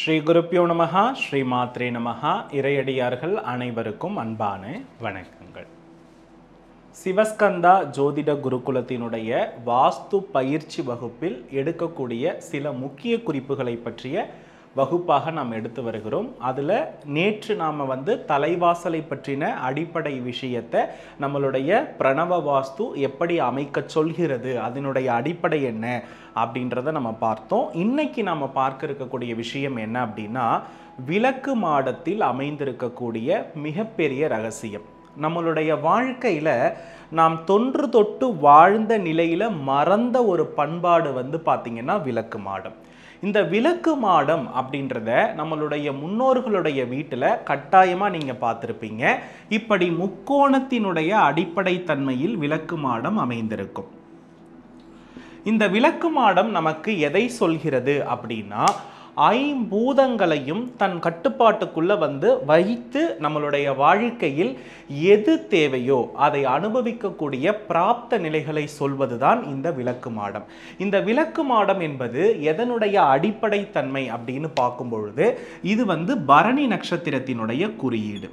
ஸ்ரீ குருப்பியோ நமஹா ஸ்ரீ மாத்ரே நமஹா இறையடியார்கள் அனைவருக்கும் அன்பான வணக்கங்கள் சிவஸ்கந்தா ஜோதிட குருகுலத்தினுடைய வாஸ்து பயிற்சி வகுப்பில் எடுக்கக்கூடிய சில முக்கிய குறிப்புகளை பற்றிய வகுப்பாக நாம் எடுத்து வருகிறோம் அதில் நேற்று நாம் வந்து தலைவாசலை பற்றின அடிப்படை விஷயத்தை நம்மளுடைய பிரணவ வாஸ்து எப்படி அமைக்க சொல்கிறது அதனுடைய அடிப்படை என்ன அப்படின்றத நம்ம பார்த்தோம் இன்னைக்கு நம்ம பார்க்க இருக்கக்கூடிய விஷயம் என்ன அப்படின்னா விளக்கு மாடத்தில் அமைந்திருக்கக்கூடிய மிகப்பெரிய ரகசியம் நம்மளுடைய வாழ்க்கையில் நாம் தொன்று தொட்டு வாழ்ந்த நிலையில் மறந்த ஒரு பண்பாடு வந்து பார்த்திங்கன்னா விளக்கு மாடம் இந்த விளக்கு மாடம் அப்படின்றத நம்மளுடைய முன்னோர்களுடைய வீட்டில் கட்டாயமாக நீங்கள் பார்த்துருப்பீங்க இப்படி முக்கோணத்தினுடைய அடிப்படை தன்மையில் விளக்கு மாடம் அமைந்திருக்கும் இந்த விளக்கு மாடம் நமக்கு எதை சொல்கிறது அப்படின்னா ஐம்பூதங்களையும் தன் கட்டுப்பாட்டுக்குள்ள வந்து வைத்து நம்மளுடைய வாழ்க்கையில் எது தேவையோ அதை அனுபவிக்கக்கூடிய பிராப்த நிலைகளை சொல்வதுதான் இந்த விளக்கு மாடம் இந்த விளக்கு மாடம் என்பது எதனுடைய அடிப்படை தன்மை அப்படின்னு பார்க்கும் பொழுது இது வந்து பரணி நட்சத்திரத்தினுடைய குறியீடு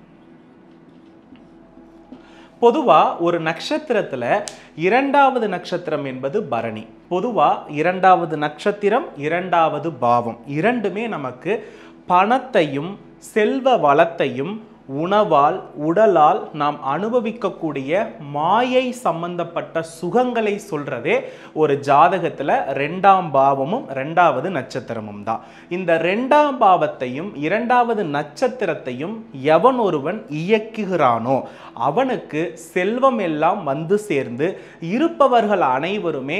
பொதுவாக ஒரு நட்சத்திரத்தில் இரண்டாவது நட்சத்திரம் என்பது பரணி பொதுவாக இரண்டாவது நட்சத்திரம் இரண்டாவது பாவம் இரண்டுமே நமக்கு பணத்தையும் செல்வ வளத்தையும் உணவால் உடலால் நாம் அனுபவிக்கக்கூடிய மாயை சம்பந்தப்பட்ட சுகங்களை சொல்றதே ஒரு ஜாதகத்தில் ரெண்டாம் பாவமும் ரெண்டாவது நட்சத்திரமும் தான் இந்த ரெண்டாம் பாவத்தையும் இரண்டாவது நட்சத்திரத்தையும் எவன் ஒருவன் இயக்குகிறானோ அவனுக்கு செல்வம் எல்லாம் வந்து சேர்ந்து இருப்பவர்கள் அனைவருமே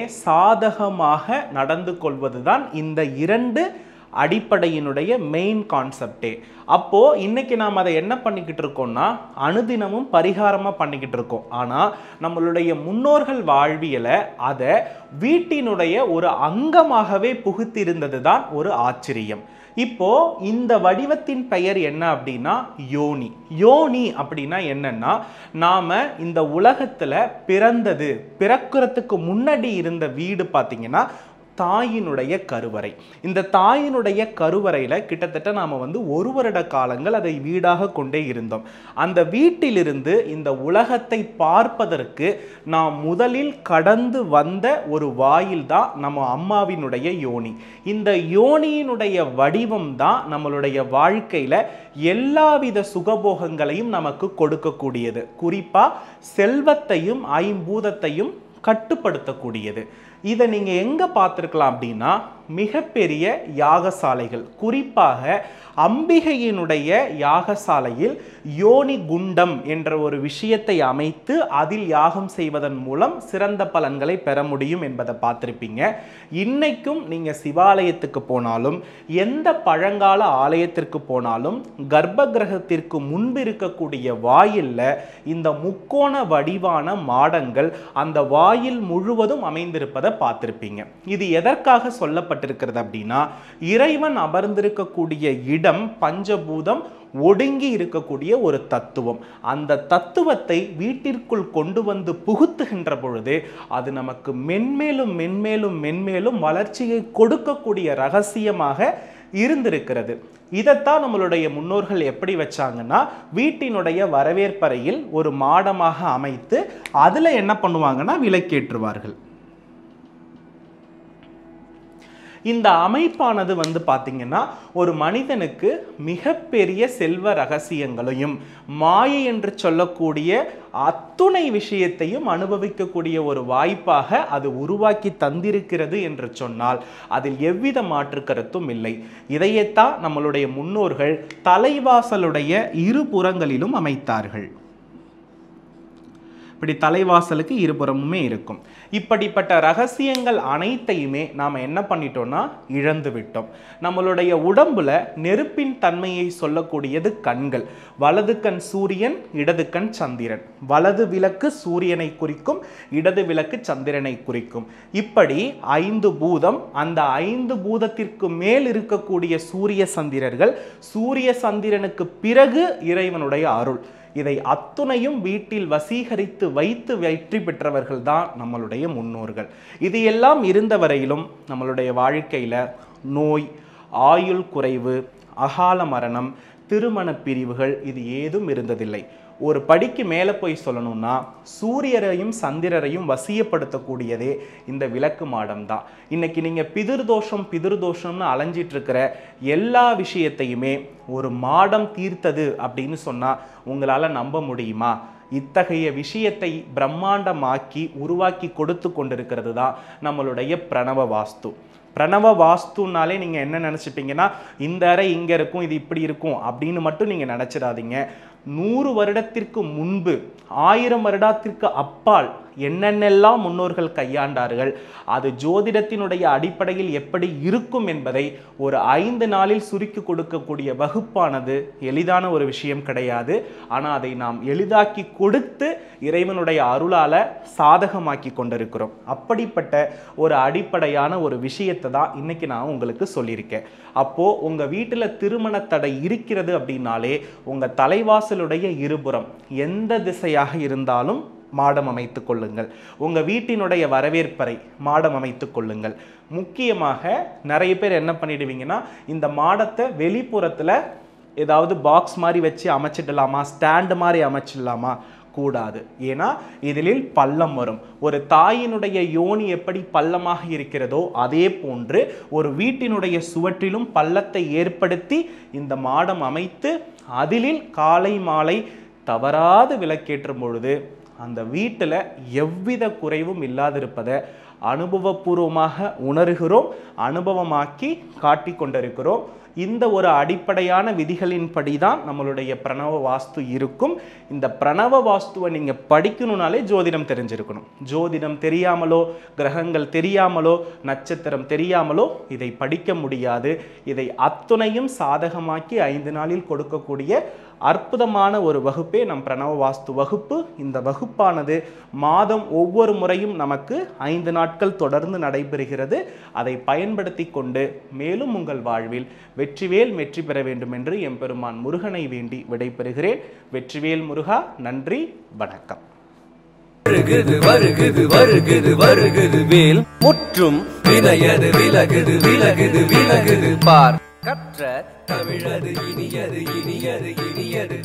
சாதகமாக நடந்து கொள்வதுதான் இந்த இரண்டு அடிப்படையினுடைய மெயின் கான்செப்டே அப்போ இன்னைக்கு நாம் அதை என்ன பண்ணிக்கிட்டு இருக்கோம்னா அனுதினமும் பரிகாரமாக பண்ணிக்கிட்டு இருக்கோம் ஆனால் நம்மளுடைய முன்னோர்கள் வாழ்வியலை அதை வீட்டினுடைய ஒரு அங்கமாகவே புகுத்திருந்தது தான் ஒரு ஆச்சரியம் இப்போ இந்த வடிவத்தின் பெயர் என்ன அப்படின்னா யோனி யோனி அப்படின்னா என்னன்னா நாம இந்த உலகத்துல பிறந்தது பிறக்கிறதுக்கு முன்னாடி இருந்த வீடு பார்த்தீங்கன்னா தாயினுடைய கருவறை இந்த தாயினுடைய கருவறையில் கிட்டத்தட்ட நாம் வந்து ஒரு வருட காலங்கள் அதை வீடாக கொண்டே இருந்தோம் அந்த வீட்டிலிருந்து இந்த உலகத்தை பார்ப்பதற்கு நாம் முதலில் கடந்து வந்த ஒரு வாயில் தான் நம்ம அம்மாவினுடைய யோனி இந்த யோனியினுடைய வடிவம் தான் நம்மளுடைய வாழ்க்கையில் எல்லாவித சுகபோகங்களையும் நமக்கு கொடுக்கக்கூடியது குறிப்பாக செல்வத்தையும் ஐம்பூதத்தையும் கட்டுப்படுத்தக்கூடியது இதை நீங்கள் எங்கே பார்த்துருக்கலாம் அப்படின்னா மிகப்பெரிய யாகசாலைகள் குறிப்பாக அம்பிகையினுடைய யாகசாலையில் யோனி குண்டம் என்ற ஒரு விஷயத்தை அமைத்து அதில் யாகம் செய்வதன் மூலம் சிறந்த பலன்களை பெற முடியும் என்பதை பார்த்துருப்பீங்க இன்னைக்கும் நீங்கள் சிவாலயத்துக்கு போனாலும் எந்த பழங்கால ஆலயத்திற்கு போனாலும் கர்ப்ப கிரகத்திற்கு முன்பு இருக்கக்கூடிய வாயிலில் இந்த முக்கோண வடிவான மாடங்கள் அந்த வாயில் முழுவதும் அமைந்திருப்பதை பார்த்துருப்பீங்க இது எதற்காக சொல்லப்பட்டிருக்கிறது அப்படின்னா இறைவன் அமர்ந்திருக்கக்கூடிய இடம் பஞ்சபூதம் ஒடுங்கி இருக்கக்கூடிய ஒரு தத்துவம் அந்த தத்துவத்தை வீட்டிற்குள் கொண்டு வந்து புகுத்துகின்ற பொழுது அது நமக்கு மென்மேலும் மென்மேலும் மென்மேலும் வளர்ச்சியை கொடுக்கக்கூடிய ரகசியமாக இருந்திருக்கிறது இதைத்தான் நம்மளுடைய முன்னோர்கள் எப்படி வச்சாங்கன்னா வீட்டினுடைய வரவேற்பறையில் ஒரு மாடமாக அமைத்து அதில் என்ன பண்ணுவாங்கன்னா விளக்கேற்றுவார்கள் இந்த அமைப்பானது வந்து பார்த்திங்கன்னா ஒரு மனிதனுக்கு மிகப்பெரிய செல்வ ரகசியங்களையும் மாயை என்று சொல்லக்கூடிய அத்துணை விஷயத்தையும் அனுபவிக்கக்கூடிய ஒரு வாய்ப்பாக அது உருவாக்கி தந்திருக்கிறது என்று சொன்னால் அதில் எவ்வித மாற்று கருத்தும் இல்லை இதையத்தான் நம்மளுடைய முன்னோர்கள் தலைவாசலுடைய இரு புறங்களிலும் அமைத்தார்கள் இப்படி தலைவாசலுக்கு இருபுறமுமே இருக்கும் இப்படிப்பட்ட ரகசியங்கள் அனைத்தையுமே நாம் என்ன பண்ணிட்டோம்னா இழந்து விட்டோம் நம்மளுடைய உடம்புல நெருப்பின் தன்மையை சொல்லக்கூடியது கண்கள் வலது கண் சூரியன் இடது கண் சந்திரன் வலது விளக்கு சூரியனை குறிக்கும் இடது விளக்கு சந்திரனை குறிக்கும் இப்படி ஐந்து பூதம் அந்த ஐந்து பூதத்திற்கு மேல் இருக்கக்கூடிய சூரிய சந்திரர்கள் சூரிய சந்திரனுக்கு பிறகு இறைவனுடைய அருள் இதை அத்துணையும் வீட்டில் வசீகரித்து வைத்து வெற்றி பெற்றவர்கள் தான் நம்மளுடைய முன்னோர்கள் இது எல்லாம் இருந்த வரையிலும் நம்மளுடைய வாழ்க்கையில் நோய் ஆயுள் குறைவு அகால மரணம் திருமண பிரிவுகள் இது ஏதும் இருந்ததில்லை ஒரு படிக்கு மேலே போய் சொல்லணும்னா சூரியரையும் சந்திரரையும் வசியப்படுத்தக்கூடியதே இந்த விளக்கு மாடம் தான் இன்னைக்கு நீங்கள் பிதிர்தோஷம் பிதிர்தோஷம்னு அலைஞ்சிட்டு இருக்கிற எல்லா விஷயத்தையுமே ஒரு மாடம் தீர்த்தது அப்படின்னு சொன்னால் உங்களால் நம்ப முடியுமா இத்தகைய விஷயத்தை பிரம்மாண்டமாக்கி உருவாக்கி கொடுத்து கொண்டிருக்கிறது தான் நம்மளுடைய பிரணவ வாஸ்து பிரணவ வாஸ்துனாலே நீங்கள் என்ன நினச்சிப்பீங்கன்னா இந்த அறை இங்கே இருக்கும் இது இப்படி இருக்கும் அப்படின்னு மட்டும் நீங்கள் நினச்சிடாதீங்க நூறு வருடத்திற்கு முன்பு ஆயிரம் வருடத்திற்கு அப்பால் என்னென்னெல்லாம் முன்னோர்கள் கையாண்டார்கள் அது ஜோதிடத்தினுடைய அடிப்படையில் எப்படி இருக்கும் என்பதை ஒரு ஐந்து நாளில் சுருக்கி கொடுக்கக்கூடிய வகுப்பானது எளிதான ஒரு விஷயம் கிடையாது ஆனால் அதை நாம் எளிதாக்கி கொடுத்து இறைவனுடைய அருளால சாதகமாக்கி கொண்டிருக்கிறோம் அப்படிப்பட்ட ஒரு அடிப்படையான ஒரு விஷயத்தை தான் இன்னைக்கு நான் உங்களுக்கு சொல்லியிருக்கேன் அப்போ உங்க வீட்டில் திருமண தடை இருக்கிறது அப்படின்னாலே உங்க தலைவாசலுடைய இருபுறம் எந்த திசையாக இருந்தாலும் மாடம் அமைத்து கொள்ளுங்கள் உங்க வீட்டினுடைய வரவேற்பறை மாடம் அமைத்து கொள்ளுங்கள் முக்கியமாக நிறைய பேர் என்ன பண்ணிடுவீங்கன்னா இந்த மாடத்தை வெளிப்புறத்துல ஏதாவது பாக்ஸ் மாதிரி வச்சு அமைச்சிடலாமா ஸ்டாண்டு மாதிரி அமைச்சிடலாமா கூடாது ஏன்னா இதில் பள்ளம் வரும் ஒரு தாயினுடைய யோனி எப்படி பள்ளமாக இருக்கிறதோ அதே போன்று ஒரு வீட்டினுடைய சுவற்றிலும் பள்ளத்தை ஏற்படுத்தி இந்த மாடம் அமைத்து அதிலில் காலை மாலை தவறாது விளக்கேற்றும் பொழுது அந்த வீட்டில் எவ்வித குறைவும் இல்லாதிருப்பதை அனுபவபூர்வமாக உணர்கிறோம் அனுபவமாக்கி காட்டி கொண்டிருக்கிறோம் இந்த ஒரு அடிப்படையான விதிகளின்படி தான் நம்மளுடைய பிரணவ வாஸ்து இருக்கும் இந்த பிரணவ வாஸ்துவை நீங்கள் படிக்கணும்னாலே ஜோதிடம் தெரிஞ்சிருக்கணும் ஜோதிடம் தெரியாமலோ கிரகங்கள் தெரியாமலோ நட்சத்திரம் தெரியாமலோ இதை படிக்க முடியாது இதை அத்துணையும் சாதகமாக்கி ஐந்து நாளில் கொடுக்கக்கூடிய அற்புதமான ஒரு வகுப்பே நம் பிரணவ வாஸ்து வகுப்பு இந்த வகுப்பானது மாதம் ஒவ்வொரு முறையும் நமக்கு ஐந்து நாட்கள் தொடர்ந்து நடைபெறுகிறது அதை பயன்படுத்தி கொண்டு மேலும் உங்கள் வாழ்வில் வெற்றிவேல் வெற்றி பெற வேண்டும் என்று எம்பெருமான் முருகனை வேண்டி விடைபெறுகிறேன் வெற்றிவேல் முருகா நன்றி வணக்கம் வருகுது வருகுது வருகுது வருகுது வேல் முற்றும் வினையது விலகுது விலகுது விலகுது பார் கற்ற தமிழது இனியது இனியது இனியது